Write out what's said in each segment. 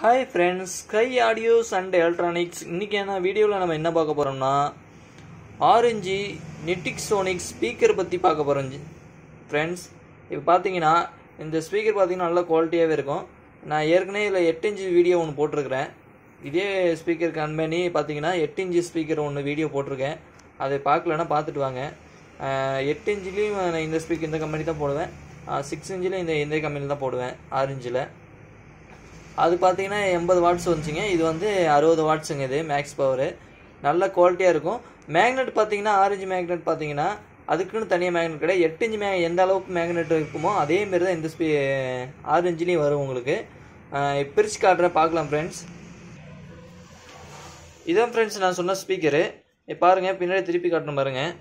hi friends Sky Audios and Electronics இன்றைக்கான வீடியோவில் நம்ம என்ன பார்க்க போகிறோம்னா ஆரஞ்சு நெட்டிக்ஸோனிக் ஸ்பீக்கர் பற்றி பார்க்க போகிறோம் ஃப்ரெண்ட்ஸ் இப்போ பார்த்தீங்கன்னா இந்த ஸ்பீக்கர் பார்த்தீங்கன்னா நல்ல குவாலிட்டியாகவே இருக்கும் நான் ஏற்கனவே இதில் எட்டு இன்ச்சு வீடியோ ஒன்று போட்டிருக்கிறேன் இதே ஸ்பீக்கர் கம்பெனி பார்த்தீங்கன்னா எட்டு இன்ச்சு ஸ்பீக்கர் ஒன்று வீடியோ போட்டிருக்கேன் அதை பார்க்கலன்னா பார்த்துட்டு வாங்க அஹ் எட்டு இன்ச்சிலையும் நான் இந்த ஸ்பீக்கர் இந்த கம்பெனி தான் போடுவேன் சிக்ஸ் இன்ச்சில் இந்த இந்த கம்பெனியில் தான் போடுவேன் ஆரஞ்சில் அது பார்த்தீங்கன்னா எண்பது வாட்ஸ் வந்துச்சுங்க இது வந்து அறுபது வாட்ஸுங்க இது மேக்ஸ் பவரு நல்ல குவாலிட்டியாக இருக்கும் மேக்னெட் பார்த்தீங்கன்னா ஆரஞ்சு மேக்னெட் பார்த்தீங்கன்னா அதுக்குன்னு தனியாக மேக்னெட் கிடையாது எட்டு இன்ச்சு மே எந்த அளவுக்கு மேக்னெட் இருக்குமோ அதே மாரி தான் இந்த ஸ்பீ ஆரஞ்சுலேயும் வரும் உங்களுக்கு அஹ் பிரித்து காட்டுறேன் பார்க்கலாம் ஃப்ரெண்ட்ஸ் இதான் ஃப்ரெண்ட்ஸ் நான் சொன்ன ஸ்பீக்கரு பாருங்கள் பின்னாடி திருப்பி காட்டணும் பாருங்கள்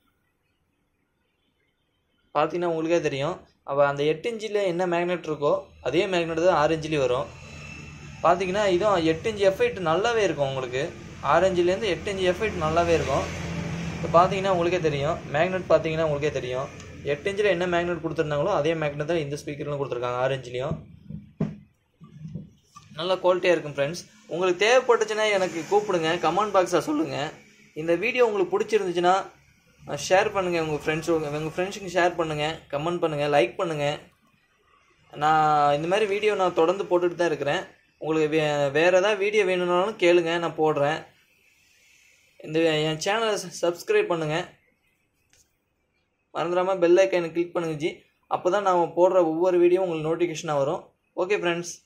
பார்த்தீங்கன்னா உங்களுக்கே தெரியும் அப்போ அந்த எட்டு இன்ச்சில் என்ன மேக்னெட் இருக்கோ அதே மேக்னெட் தான் ஆறு இன்ச்சிலையும் வரும் பார்த்தீங்கன்னா இதுவும் எட்டு இன்ச்சு எஃபெக்ட் நல்லாவே இருக்கும் உங்களுக்கு ஆரஞ்சுலேருந்து எட்டு இன்ச்சு எஃபெக்ட் நல்லாவே இருக்கும் இப்போ பார்த்தீங்கன்னா உங்களுக்கே தெரியும் மேக்னெட் பார்த்தீங்கன்னா உங்களுக்கே தெரியும் எட்டு இன்ச்சில் என்ன மேக்னெட் கொடுத்துருந்தாங்களோ அதே மேக்னெட் தான் இந்த ஸ்பீக்கர்லையும் கொடுத்துருக்காங்க ஆரஞ்சுலேயும் நல்ல குவாலிட்டியாக இருக்கும் ஃப்ரெண்ட்ஸ் உங்களுக்கு தேவைப்பட்டுச்சுன்னா எனக்கு கூப்பிடுங்க கமெண்ட் பாக்ஸில் சொல்லுங்கள் இந்த வீடியோ உங்களுக்கு பிடிச்சிருந்துச்சுன்னா ஷேர் பண்ணுங்கள் உங்கள் ஃப்ரெண்ட்ஸ் உங்கள் ஃப்ரெண்ட்ஸுக்கு ஷேர் பண்ணுங்கள் கமெண்ட் பண்ணுங்கள் லைக் பண்ணுங்கள் நான் இந்த மாதிரி வீடியோ நான் தொடர்ந்து போட்டுட்டு தான் இருக்கிறேன் உங்களுக்கு வே வேறு ஏதாவது வீடியோ வேணும்னாலும் கேளுங்க நான் போடுறேன் இந்த என் சேனலை சப்ஸ்கிரைப் பண்ணுங்கள் மறந்துடாமல் பெல் ஐக்கானை கிளிக் பண்ணுங்க ஜி அப்போ தான் நான் போடுற ஒவ்வொரு வீடியோ உங்களுக்கு நோட்டிஃபிகேஷனாக வரும் ஓகே ஃப்ரெண்ட்ஸ்